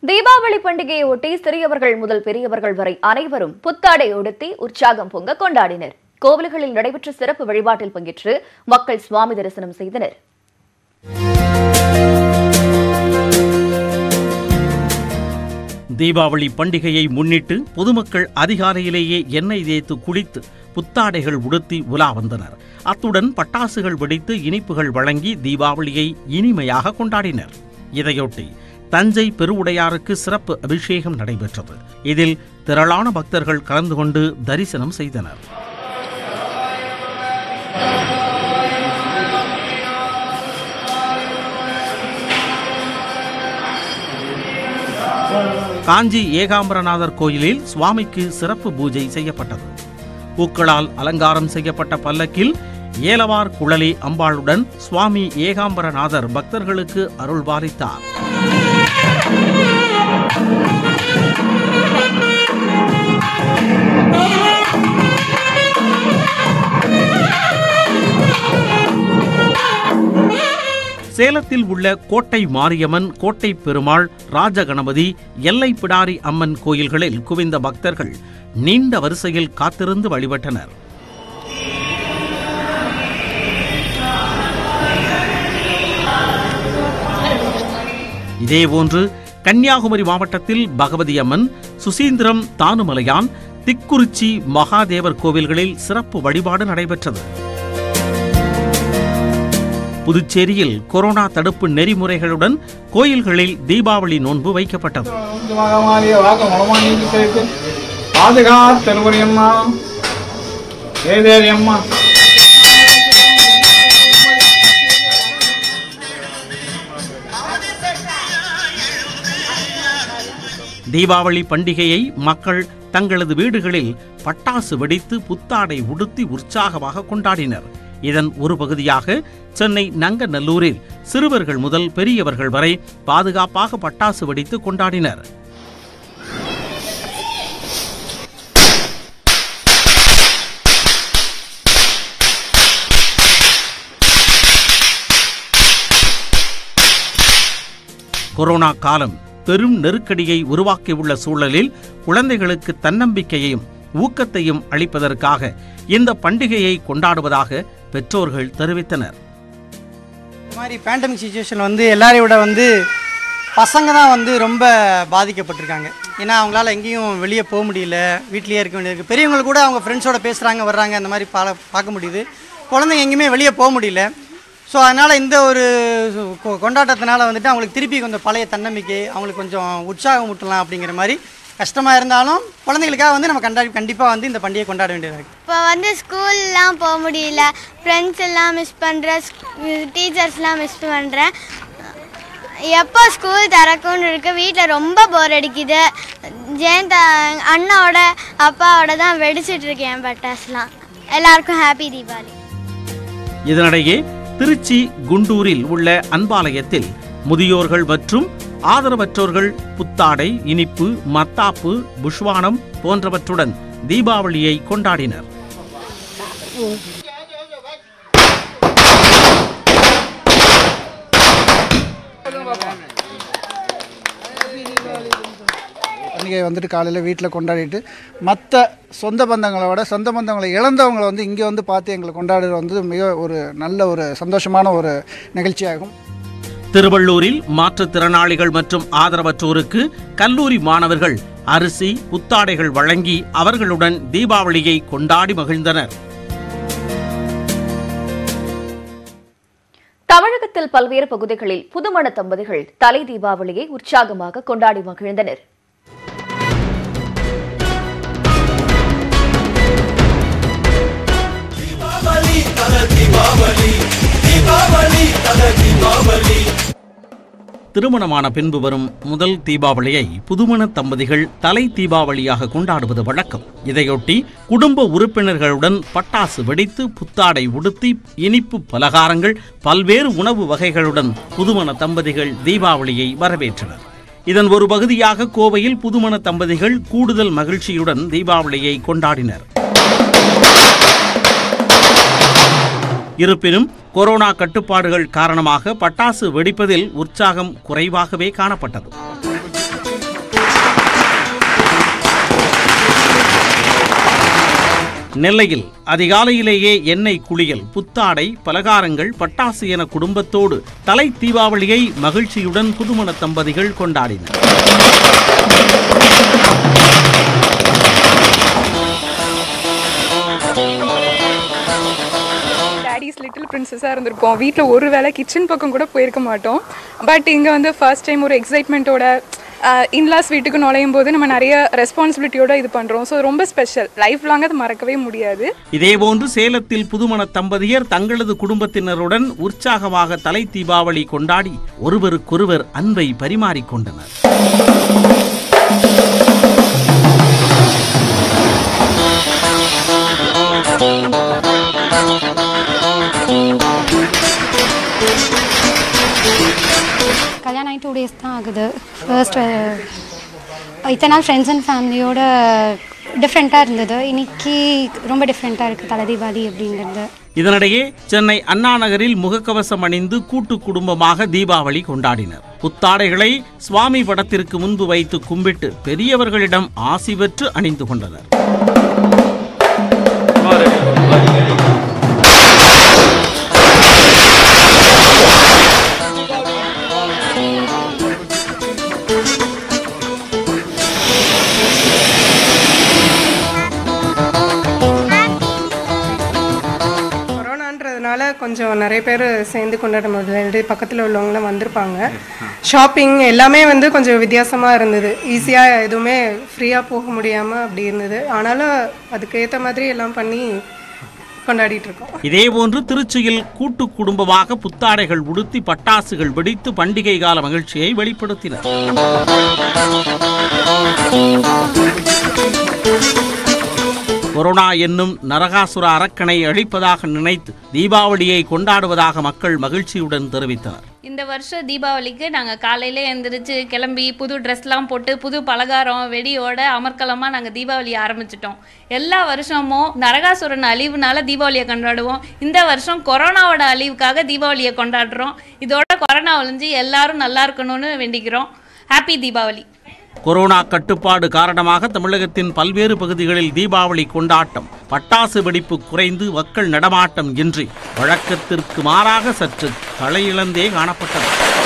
தீபாவளி பண்டிகையை ஒட்டி சிறியவர்கள் முதல் பெரியவர்கள் வரை அனைவரும் புத்தாடை உடுத்தி உற்சாகம் பொங்க கொண்டாடினர் கோவில்களில் நடைபெற்ற சிறப்பு வழிபாட்டில் பங்கேற்று மக்கள் சுவாமி தரிசனம் செய்தனர் தீபாவளி பண்டிகையை முன்னிட்டு பொதுமக்கள் அதிகாலையிலேயே எண்ணெய் தேய்த்து குளித்து புத்தாடைகள் உடுத்தி உலா வந்தனர் அத்துடன் பட்டாசுகள் வெடித்து இனிப்புகள் வழங்கி தீபாவளியை இனிமையாக கொண்டாடினர் இதையொட்டி தஞ்சை பெருவுடையாருக்கு சிறப்பு அபிஷேகம் நடைபெற்றது இதில் திரளான பக்தர்கள் கலந்து கொண்டு தரிசனம் செய்தனர் காஞ்சி ஏகாம்பரநாதர் கோயிலில் சுவாமிக்கு சிறப்பு பூஜை செய்யப்பட்டது பூக்களால் அலங்காரம் செய்யப்பட்ட பல்லக்கில் ஏலவார் குழலி அம்பாளுடன் சுவாமி ஏகாம்பரநாதர் பக்தர்களுக்கு அருள்பாலித்தார் சேலத்தில் உள்ள கோட்டை மாரியம்மன் கோட்டை பெருமாள் ராஜகணபதி எல்லை பிடாரி அம்மன் கோயில்களில் குவிந்த பக்தர்கள் நீண்ட வரிசையில் காத்திருந்து வழிபட்டனர் இதேபோன்று கன்னியாகுமரி மாவட்டத்தில் பகவதி அம்மன் சுசீந்திரம் தானுமலையான் திக்குறிச்சி மகாதேவர் கோவில்களில் சிறப்பு வழிபாடு நடைபெற்றது புதுச்சேரியில் கொரோனா தடுப்பு நெறிமுறைகளுடன் கோயில்களில் தீபாவளி நோன்பு வைக்கப்பட்டது மகமாலிய வாக்க மலமானிக்கு சேர்த்து பாதுகாத்தருவரி அம்மா ஏதேரி அம்மா தீபாவளி பண்டிகையை மக்கள் தங்களது வீடுகளில் பட்டாசு வெடித்து புத்தாடை உடுத்தி உற்சாகமாக கொண்டாடினர் இதன் ஒரு பகுதியாக சென்னை நங்கநல்லூரில் சிறுவர்கள் முதல் பெரியவர்கள் வரை பாதுகாப்பாக பட்டாசு வெடித்து கொண்டாடினர் கொரோனா காலம் பெரும் நெருக்கடியை உருவாக்கியுள்ள சூழலில் குழந்தைகளுக்கு தன்னம்பிக்கையையும் ஊக்கத்தையும் அளிப்பதற்காக இந்த பண்டிகையை கொண்டாடுவதாக பெற்றோர்கள் தெரிவித்தனர் இந்த மாதிரி பேண்டமிக் சுச்சுவேஷன் வந்து எல்லாரையும் விட வந்து பசங்க தான் வந்து ரொம்ப பாதிக்கப்பட்டிருக்காங்க ஏன்னா அவங்களால எங்கேயும் வெளியே போக முடியல வீட்லேயே இருக்க வேண்டியது பெரியவங்க கூட அவங்க ஃப்ரெண்ட்ஸோட பேசுகிறாங்க வர்றாங்க அந்த மாதிரி பா பார்க்க முடியுது குழந்தைங்க எங்கேயுமே வெளியே போக முடியல ஸோ அதனால் இந்த ஒரு கொ- கொண்டாட்டத்தினால வந்துட்டு அவங்களுக்கு திருப்பி கொஞ்சம் பழைய தன்னம்பிக்கை அவங்களுக்கு கொஞ்சம் உற்சாகம் ஊட்டலாம் அப்படிங்கிற மாதிரி கஷ்டமாக இருந்தாலும் குழந்தைகளுக்காக வந்து நம்ம கண்டா கண்டிப்பாக வந்து இந்த பண்டிகையை கொண்டாட வேண்டியதாக இருக்குது இப்போ வந்து ஸ்கூல்லாம் போக முடியல ஃப்ரெண்ட்ஸ் எல்லாம் மிஸ் பண்ணுறேன் டீச்சர்ஸ்லாம் மிஸ் பண்ணுறேன் எப்போ ஸ்கூல் திறக்கும்னு இருக்கு வீட்டில் ரொம்ப போர் அடிக்குது ஜெயந்த அண்ணாவோட அப்பாவோட தான் வெடிச்சிட்டு இருக்கேன் பட்டாஸ்லாம் எல்லாருக்கும் ஹாப்பி தீபாவளி இதனிடையே திருச்சி குண்டூரில் உள்ள அன்பாலயத்தில் முதியோர்கள் மற்றும் ஆதரவற்றோர்கள் புத்தாடை இனிப்பு மத்தாப்பு புஷ்வானம் போன்றவற்றுடன் தீபாவளியை கொண்டாடினர் பண்டிகை வந்துட்டு காலையில் வீட்டில் கொண்டாடிட்டு மற்ற சொந்த பந்தங்களை விட சொந்த பந்தங்களை இழந்தவங்களை வந்து இங்கே வந்து பார்த்து எங்களை கொண்டாடுறது வந்து மிக ஒரு நல்ல ஒரு சந்தோஷமான ஒரு நிகழ்ச்சியாகும் திருவள்ளூரில் மாற்றுத்திறனாளிகள் மற்றும் ஆதரவற்றோருக்கு கல்லூரி மாணவர்கள் அரிசி புத்தாடைகள் வழங்கி அவர்களுடன் தீபாவளியை கொண்டாடி மகிழ்ந்தனர் தமிழகத்தில் பல்வேறு பகுதிகளில் புதுமண தம்பதிகள் தலை தீபாவளியை உற்சாகமாக கொண்டாடி மகிழ்ந்தனர் திருமணமான பின்பு வரும் முதல் தீபாவளியை புதுமண தம்பதிகள் தலை தீபாவளியாக கொண்டாடுவது வழக்கம் இதையொட்டி குடும்ப உறுப்பினர்களுடன் பட்டாசு வெடித்து புத்தாடை உடுத்தி இனிப்பு பலகாரங்கள் பல்வேறு உணவு வகைகளுடன் புதுமண தம்பதிகள் தீபாவளியை வரவேற்றனர் இதன் ஒரு பகுதியாக கோவையில் புதுமண தம்பதிகள் கூடுதல் மகிழ்ச்சியுடன் தீபாவளியை கொண்டாடினர் இருப்பினும் கொரோனா கட்டுப்பாடுகள் காரணமாக பட்டாசு வெடிப்பதில் உற்சாகம் குறைவாகவே காணப்பட்டது நெல்லையில் அதிகாலையிலேயே எண்ணெய் குளியல் புத்தாடை பலகாரங்கள் பட்டாசு என குடும்பத்தோடு தலை தீபாவளியை மகிழ்ச்சியுடன் புதுமண தம்பதிகள் கொண்டாடினர் டேடிஸ் லிட்டில் பிரின்சஸாக இருந்திருப்போம் வீட்டில் ஒரு வேளை கிச்சன் பக்கம் கூட போயிருக்க மாட்டோம் பட் இங்கே வந்து ஃபர்ஸ்ட் டைம் ஒரு எக்ஸைட்மெண்ட்டோட இன்லாஸ் வீட்டுக்கு நுழையும் போது நம்ம நிறைய ரெஸ்பான்சிபிலிட்டியோட இது பண்ணுறோம் ஸோ ரொம்ப ஸ்பெஷல் லைஃப் லாங் அது மறக்கவே முடியாது இதேபோன்று சேலத்தில் புதுமண தம்பதியர் தங்களது குடும்பத்தினருடன் உற்சாகமாக தலை தீபாவளி கொண்டாடி ஒருவருக்கொருவர் அன்பை பரிமாறிக்கொண்டனர் கல்யாணம் ஆகி டூ டேஸ் தான் ஆகுது ஃபர்ஸ்ட் இத்தனை நாள் ஃப்ரெண்ட்ஸ் அண்ட் ஃபேமிலியோட டிஃப்ரெண்ட்டாக இருந்தது இன்னைக்கு ரொம்ப டிஃப்ரெண்ட்டாக இருக்குது தலை தீபாவளி அப்படிங்கிறது இதனிடையே சென்னை அண்ணா நகரில் முகக்கவசம் அணிந்து கூட்டு குடும்பமாக தீபாவளி கொண்டாடினர் புத்தாடைகளை சுவாமி படத்திற்கு முன்பு வைத்து கும்பிட்டு பெரியவர்களிடம் ஆசி பெற்று அணிந்து கொண்டனர் கொரோனான்றதுனால கொஞ்சம் நிறைய பேர் சேர்ந்து கொண்டாடும் போது பக்கத்தில் உள்ளவங்களாம் வந்திருப்பாங்க ஷாப்பிங் எல்லாமே வந்து கொஞ்சம் வித்தியாசமாக இருந்தது ஈஸியாக எதுவுமே ஃப்ரீயாக போக முடியாமல் அப்படி இருந்தது ஆனாலும் அதுக்கு ஏற்ற மாதிரி எல்லாம் பண்ணி கொண்டாடிட்டு இருக்கோம் இதேபோன்று திருச்சியில் கூட்டு குடும்பமாக புத்தாடைகள் உடுத்தி பட்டாசுகள் வெடித்து பண்டிகை கால மகிழ்ச்சியை வெளிப்படுத்தினர் கொரோனா என்னும் நரகாசுர அரக்கனை அழிப்பதாக நினைத்து தீபாவளியை கொண்டாடுவதாக மக்கள் மகிழ்ச்சியுடன் தெரிவித்தனர் இந்த வருஷம் தீபாவளிக்கு நாங்கள் காலையில எழுந்திரிச்சு கிளம்பி புது ட்ரெஸ்லாம் போட்டு புது பலகாரம் வெடியோட அமர்க்கலமாக நாங்கள் தீபாவளியை ஆரம்பிச்சிட்டோம் எல்லா வருஷமும் நரகாசுரன் அழிவுனால தீபாவளியை கொண்டாடுவோம் இந்த வருஷம் கொரோனாவோட அழிவுக்காக தீபாவளியை கொண்டாடுறோம் இதோட கொரோனா ஒழிஞ்சு எல்லாரும் நல்லா இருக்கணும்னு வேண்டிக்கிறோம் ஹாப்பி தீபாவளி கொரோனா கட்டுப்பாடு காரணமாக தமிழகத்தின் பல்வேறு பகுதிகளில் தீபாவளி கொண்டாட்டம் பட்டாசு வெடிப்பு குறைந்து மக்கள் நடமாட்டம் இன்றி வழக்கத்திற்கு மாறாக சற்று தலையிழந்தே காணப்பட்டது